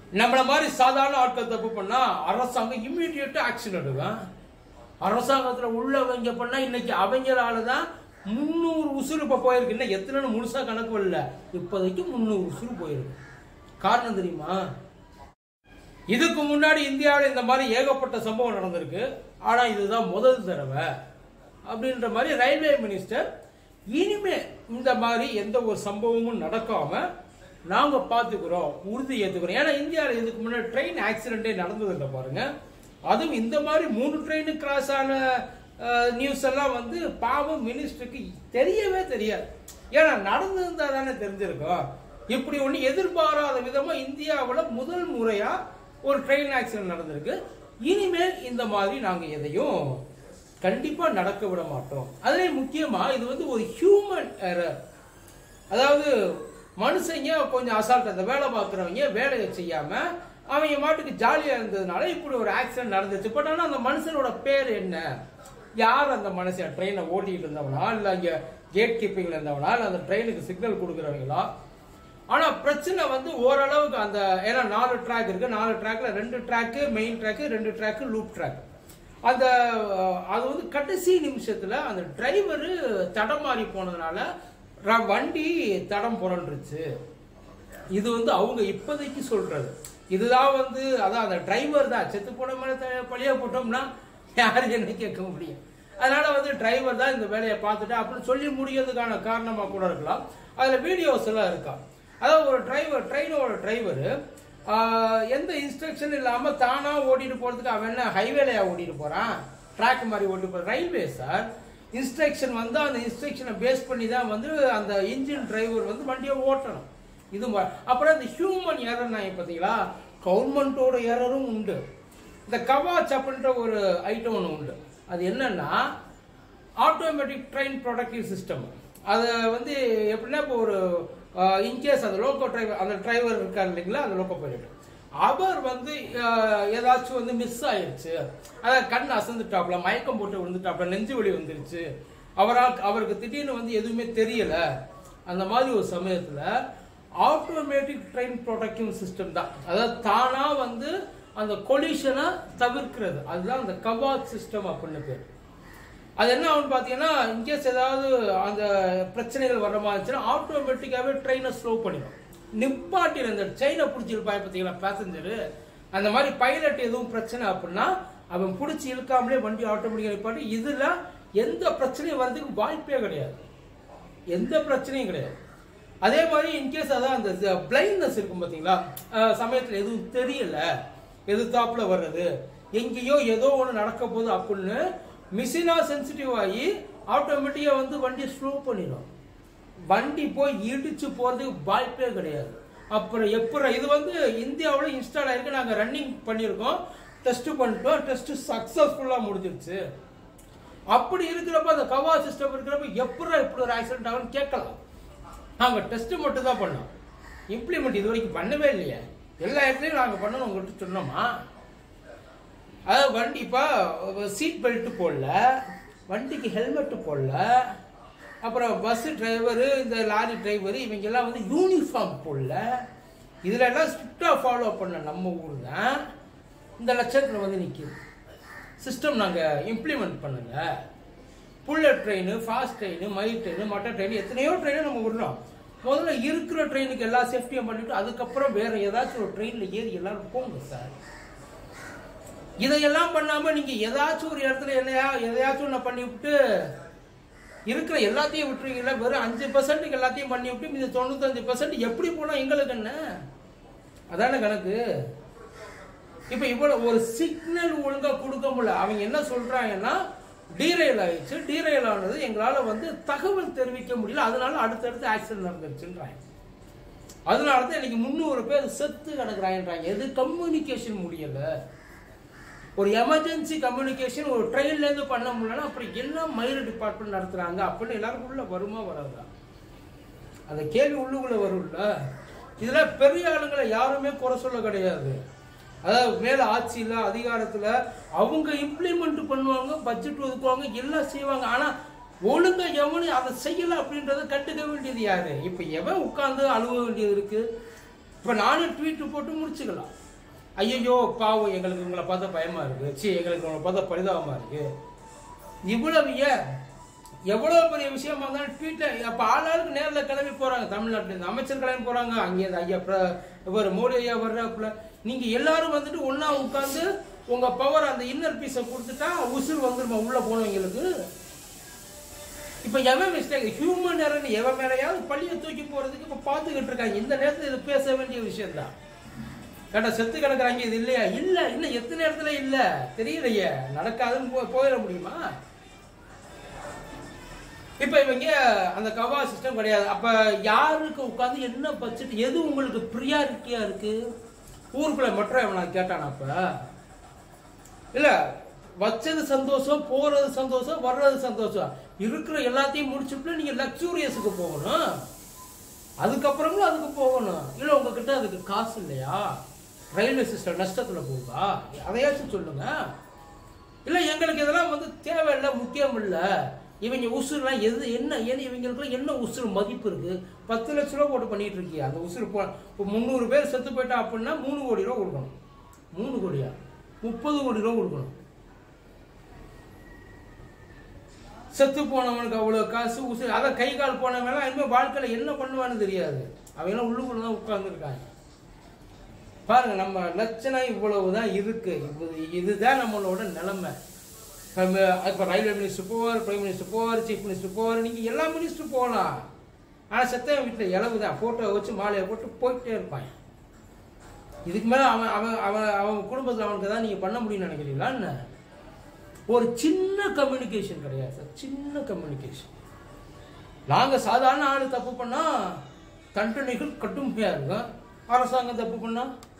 நம்மள மாதிரி சாதாரண ஆட்கள் தப்பு பண்ணா அரசாங்கம் இம்மீடியட்டா ஆக்ஷன் எடுக்கும் அரசாங்கத்துல உள்ளவங்க பண்ணா இன்னைக்கு அவங்களால தான் முந்நூறு உசுறு இப்ப போயிருக்கு இன்னும் எத்தனை முழுசா கணக்கு இல்ல இப்போதைக்கு முந்நூறு உசுறு போயிருக்கு காரணம் தெரியுமா இதுக்கு முன்னாடி இந்தியாவில் இந்த மாதிரி ஏகப்பட்ட சம்பவம் நடந்திருக்கு ஆனா இதுதான் முதல் தடவை அப்படின்ற மாதிரி ரயில்வே மினிஸ்டர் இனிமே இந்த மாதிரி எந்த ஒரு சம்பவமும் நடக்காம நாங்க பாத்துக்கிறோம் உறுதி ஏத்துக்கிறோம் ஏன்னா இந்தியாவில் இதுக்கு முன்னாடி ட்ரெயின் ஆக்சிடென்டே நடந்தது இல்லை பாருங்க அதுவும் இந்த மாதிரி மூணு ட்ரெயின் கிராஸ் ஆன நியூஸ் எல்லாம் வந்து பாவம் மினிஸ்டருக்கு தெரியவே தெரியாது ஏன்னா நடந்திருந்தா தானே தெரிஞ்சிருக்கும் இப்படி ஒண்ணு எதிர்பாராத விதமா இந்தியாவுல முதல் முறையா ஒரு ட்ரெயின் ஆக்சிடென்ட் நடந்திருக்கு இனிமேல் இந்த மாதிரி நாங்க எதையும் கண்டிப்பா நடக்க விட மாட்டோம் அதுலயும் முக்கியமா இது வந்து ஒரு ஹியூமன் எரர் அதாவது மனுஷங்க கொஞ்சம் அசால்ட் அந்த வேலை பார்க்குறவங்க வேலையை செய்யாம அவங்க மாட்டுக்கு ஜாலியா இருந்ததுனால இப்படி ஒரு ஆக்சிடென்ட் நடந்துச்சு பட் ஆனா அந்த மனுஷனோட பேர் என்ன யார் அந்த மனுஷன் ட்ரெயினை ஓட்டிட்டு இருந்தவனா இல்ல அங்க கேட் கீப்பிங்ல இருந்தவனா இல்ல அந்த ட்ரெயினுக்கு சிக்னல் கொடுக்குறவங்களா ஆனா பிரச்சனை வந்து ஓரளவுக்கு அந்த ஏன்னா நாலு ட்ராக் இருக்கு நாலு ட்ராக்ல ரெண்டு ட்ராக்கு மெயின் ட்ராக்கு ரெண்டு ட்ராக்கு லூப் ட்ராக் அந்த அஹ், அது வந்து கடைசி நிமிஷத்துல அந்த டிரைவர் தடமாறி போனதுனால ர- வண்டி தடம் புரண்டுருச்சு இது வந்து அவங்க இப்போதைக்கு சொல்றது இதுதான் வந்து அதான் அந்த டிரைவர் தான் செத்து போன மேல த- பழியா போட்டோம்னா யாரு என்ன கேட்க முடியும் அதனால வந்து டிரைவர் தான் இந்த வேலையை பார்த்துட்டு அப்படின்னு சொல்லி முடியறதுக்கான காரணமா கூட இருக்கலாம் அதுல வீடியோஸ் எல்லாம் இருக்கா அதாவது ஒரு டிரைவர் ட்ரெயினோட டிரைவர் எந்த இன்ஸ்ட்ரக்ஷன் இல்லாம தானா ஓட்டிட்டு போறதுக்கு அவன் என்ன ஹைவேலையா ஓட்டிட்டு போறான் ட்ராக் மாதிரி ஓட்டிட்டு போறான் ரயில்வே சார் இன்ஸ்ட்ரக்ஷன் வந்து அந்த இன்ஸ்ட்ரக்ஷனை பேஸ் பண்ணி தான் வந்து அந்த இன்ஜின் டிரைவர் வந்து வண்டியை ஓட்டணும் இது மா- அப்புறம் இந்த ஹியூமன் எரர் நான் பார்த்தீங்களா கவர்மெண்ட்டோட எரரும் உண்டு இந்த கவாச் அப்படின்ற ஒரு ஐட்டம் ஒன்று உண்டு அது என்னன்னா ஆட்டோமேட்டிக் ட்ரெயின் ப்ரொடக்டிவ் சிஸ்டம் அதை வந்து எப்படின்னா இப்போ ஒரு இன்கேஸ் அந்த லோக்கோ டிரைவர் அந்த டிரைவர் இருக்கார் இல்லைங்களா அந்த லோக்கோ பைலட் அவர் வந்து அஹ், ஏதாச்சும் வந்து மிஸ் ஆயிடுச்சு அதாவது கண் அசந்துட்டாப்ல மயக்கம் போட்டு விழுந்துட்டாப்ல நெஞ்சு வலி வந்துருச்சு அவரால் அவருக்கு திடீர்னு வந்து எதுவுமே தெரியல அந்த மாதிரி ஒரு சமயத்துல ஆட்டோமேட்டிக் ட்ரெயின் ப்ரொடக்டிவ் சிஸ்டம் தான் அதாவது தானா வந்து அந்த கொலிஷனை தவிர்க்கிறது அதுதான் அந்த கவாத் சிஸ்டம் அப்படின்னு பேர் அது என்ன ஆகும் பார்த்தீங்கன்னா இன்கேஸ் ஏதாவது அந்த பிரச்சனைகள் வர மாதிரி இருந்துச்சுன்னா ஆட்டோமேட்டிக்காகவே ட்ரெயினை ஸ்லோ பண்ணிடும் நிப்பாட்டிடும் இந்த செயினை பிடிச்சிருப்பாங்க பார்த்தீங்களா பேசஞ்சரு அந்த மாதிரி பைலட் எதுவும் பிரச்சனை அப்படின்னா அவன் பிடிச்சி இழுக்காமலே வண்டி ஆட்டோமேட்டிக்காக நிப்பாட்டி இதில் எந்த பிரச்சனையும் வர்றதுக்கு வாய்ப்பே கிடையாது எந்த பிரச்சனையும் கிடையாது அதே மாதிரி இன்கேஸ் அதான் அந்த பிளைண்ட்னஸ் இருக்கும் பார்த்தீங்களா அஹ் சமயத்துல எதுவும் தெரியல எதிர்த்தாப்புல வர்றது எங்கேயோ ஏதோ ஒன்று நடக்க போகுது அப்படின்னு மிஷினா சென்சிட்டிவ் ஆகி ஆட்டோமேட்டிக்கா வந்து வண்டியை ஸ்லோ பண்ணிடும் வண்டி போய் இடிச்சு போறதுக்கு வாய்ப்பே கிடையாது அப்புறம் எப்பறம் இது வந்து இந்தியாவில் இன்ஸ்டால் ஆயிருக்கு நாங்கள் ரன்னிங் பண்ணியிருக்கோம் டெஸ்ட் பண்ணிட்டோம் டெஸ்ட் சக்ஸஸ்ஃபுல்லாக முடிஞ்சிருச்சு அப்படி இருக்கிறப்ப அந்த கவா சிஸ்டம் இருக்கிறப்ப எப்படி இப்படி ஒரு ஆக்சிடென்ட் ஆகும்னு கேட்கலாம் நாங்க டெஸ்ட் மட்டும் தான் பண்ணோம் இம்ப்ளிமெண்ட் இது வரைக்கும் பண்ணவே இல்லையே எல்லா இடத்துலையும் நாங்கள் பண்ணணும் உங்கள்கிட்ட சொன்னோமா அதாவது வண்டி இப்போ சீட் பெல்ட் போடல வண்டிக்கு ஹெல்மெட் போடல அப்புறம் பஸ் டிரைவரு இந்த லாரி டிரைவரு இவங்க எல்லாம் வந்து யூனிஃபார்ம் போடல இதுல எல்லாம் ஸ்ட்ரிக்டாக ஃபாலோ பண்ண நம்ம ஊர் தான் இந்த லட்சத்தில் வந்து நிற்கிது சிஸ்டம் நாங்கள் இம்ப்ளிமெண்ட் பண்ணல bullet train fast train mile train மற்ற ட்ரெயின் எத்தனையோ ட்ரெயினை நம்ம விடுறோம் முதல்ல இருக்கிற ட்ரெயினுக்கு எல்லா சேஃப்டியும் பண்ணிட்டு அதுக்கப்புறம் வேற ஏதாச்சும் ஒரு ட்ரெயினில் ஏறி எல்லாரும் போங்க சார் இதையெல்லாம் பண்ணாம நீங்க ஏதாச்சும் ஒரு இடத்துல என்னையா எதையாச்சும் ஒன்று பண்ணி விட்டு இருக்கிற எல்லாத்தையும் விட்டுருவீங்களா வெறும் அஞ்சு பர்சன்ட்டுக்கு எல்லாத்தையும் பண்ணி விட்டு மீது தொண்ணூத்தஞ்சு பர்சன்ட் எப்படி போனா எங்களுக்கு என்ன அதான கணக்கு இப்ப இவ்வளவு ஒரு சிக்னல் ஒழுங்கா கொடுக்க முடியல அவங்க என்ன சொல்றாங்கன்னா டீரெயில் ஆயிடுச்சு டீரெயில் ஆனது எங்களால வந்து தகவல் தெரிவிக்க முடியல அதனால அடுத்தடுத்து ஆக்சிடென்ட் நடந்துருச்சுன்றாங்க அதனால தான் இன்னைக்கு முந்நூறு பேர் செத்து கிடக்குறாங்கன்றாங்க எது கம்யூனிகேஷன் முடியல ஒரு எமர்ஜென்சி கம்யூனிகேஷன் ஒரு ட்ரெயின்ல இருந்து பண்ண முடியலன்னா அப்புறம் எல்லாம் மயிறு டிபார்ட்மெண்ட் நடத்துறாங்க அப்படின்னு எல்லாருக்கும் உள்ள வருமா வராதா அந்த கேள்வி உள்ளுக்குள்ள வரும்ல இதுல பெரிய ஆளுங்களை யாருமே குறை சொல்ல கிடையாது அதாவது மேல ஆட்சியில அதிகாரத்துல அவங்க இம்ப்ளிமெண்ட் பண்ணுவாங்க பட்ஜெட் ஒதுக்குவாங்க எல்லாம் செய்வாங்க ஆனா ஒழுங்கா எவனும் அதை செய்யல அப்படின்றத கண்டுக்க வேண்டியது யாரு இப்ப எவன் உட்கார்ந்து அழுவ வேண்டியது இருக்கு இப்போ நானே ட்வீட் போட்டு முடிச்சுக்கலாம் ஐயோ பாவம் எங்களுக்கு உங்களை பார்த்தா பயமா இருக்கு சீ எங்களுக்கு உங்களை பார்த்தா பரிதாபமா இருக்கு இவ்வளவு ஏன் எவ்வளவு பெரிய விஷயமா இருந்தாலும் ட்வீட்ல அப்ப ஆளாளுக்கு நேர்ல கிளம்பி போறாங்க தமிழ்நாட்டுல இருந்து அமைச்சர் கிளம்பி போறாங்க அங்கே இருந்து ஐயா பிர- இவர் மோடி ஐயா வர்றாப்புல நீங்க எல்லாரும் வந்துட்டு ஒண்ணா உட்கார்ந்து உங்க பவர் அந்த இன்னர் பீஸை கொடுத்துட்டா உசுர் வந்துருமா உள்ள போனவங்களுக்கு இப்ப எவன் மிஸ்டேக் ஹியூமன் எரர் எவன் மேலையாவது பள்ளியை தூக்கி போறதுக்கு இப்ப பாத்துக்கிட்டு இருக்காங்க இந்த நேரத்துல இது பேச வேண்டிய விஷயம் தான் கேட்டா செத்து கிடக்குறாங்க இது இல்லையா இல்ல இன்னும் எத்தனை இடத்துல இல்ல தெரியலையே நடக்காதுன்னு போ- போயிட முடியுமா இப்ப இவங்க அந்த கவா சிஸ்டம் கிடையாது அப்ப யாருக்கு உட்கார்ந்து என்ன பட்ஜெட் எது உங்களுக்கு ப்ரியாரிட்டியா இருக்கு ஊருக்குள்ள மட்டும் இவன் நான் கேட்டான் அப்ப இல்ல வச்சது சந்தோஷம் போறது சந்தோஷம் வர்றது சந்தோஷம் இருக்கிற எல்லாத்தையும் முடிச்சுட்டு நீங்க லக்ஸூரியஸுக்கு போகணும் அதுக்கப்புறமும் அதுக்கு போகணும் இல்ல உங்ககிட்ட அதுக்கு காசு இல்லையா ரயில்வே சிஸ்டம் நஷ்டத்துல போகுதா அதையாச்சும் சொல்லுங்க இல்ல எங்களுக்கு இதெல்லாம் வந்து தேவையில்லை முக்கியம் இல்ல இவங்க உசுர்லாம் எது என்ன ஏன் இவங்களுக்கு என்ன உசுறு மதிப்பு இருக்கு பத்து லட்ச ரூபா போட்டு பண்ணிட்டு இருக்கியா அந்த உசுறு போ இப்போ முந்நூறு பேர் செத்து போயிட்டா அப்படின்னா மூணு கோடி ரூபா கொடுக்கணும் மூணு கோடியா முப்பது கோடி ரூபா கொடுக்கணும் செத்து போனவனுக்கு அவ்வளவு காசு உசு அதை கை கால் போனவன் இனிமேல் வாழ்க்கையில என்ன பண்ணுவான்னு தெரியாது அவங்களாம் உள்ளுக்குள்ள தான் உட்கார்ந்துருக்காங்க பாருங்க நம்ம லட்சணம் இவ்வளவுதான் இருக்கு இது- இதுதான் நம்மளோட நிலைமை நம்ம இப்போ ரயில்வே மினிஸ்டர் போவார் பிரைம் மினிஸ்டர் போவார் சீஃப் மினிஸ்டர் போவார் நீங்கள் எல்லா மினிஸ்டரும் போகலாம் ஆனால் செத்தவன் வீட்டில் இளவு தான் ஃபோட்டோ வச்சு மாலையை போட்டு போயிட்டே இருப்பான் இதுக்கு மேலே அவன் அவன் அவன் அவன் குடும்பத்தில் அவனுக்கு தான் நீங்கள் பண்ண முடியும்னு நினைக்கிறீங்களா என்ன ஒரு சின்ன கம்யூனிகேஷன் கிடையாது சார் சின்ன கம்யூனிகேஷன் நாங்கள் சாதாரண ஆள் தப்பு பண்ணால் தண்டனைகள் கடுமையாக இருக்கும் அரசாங்கம் தப்பு பண்ணால்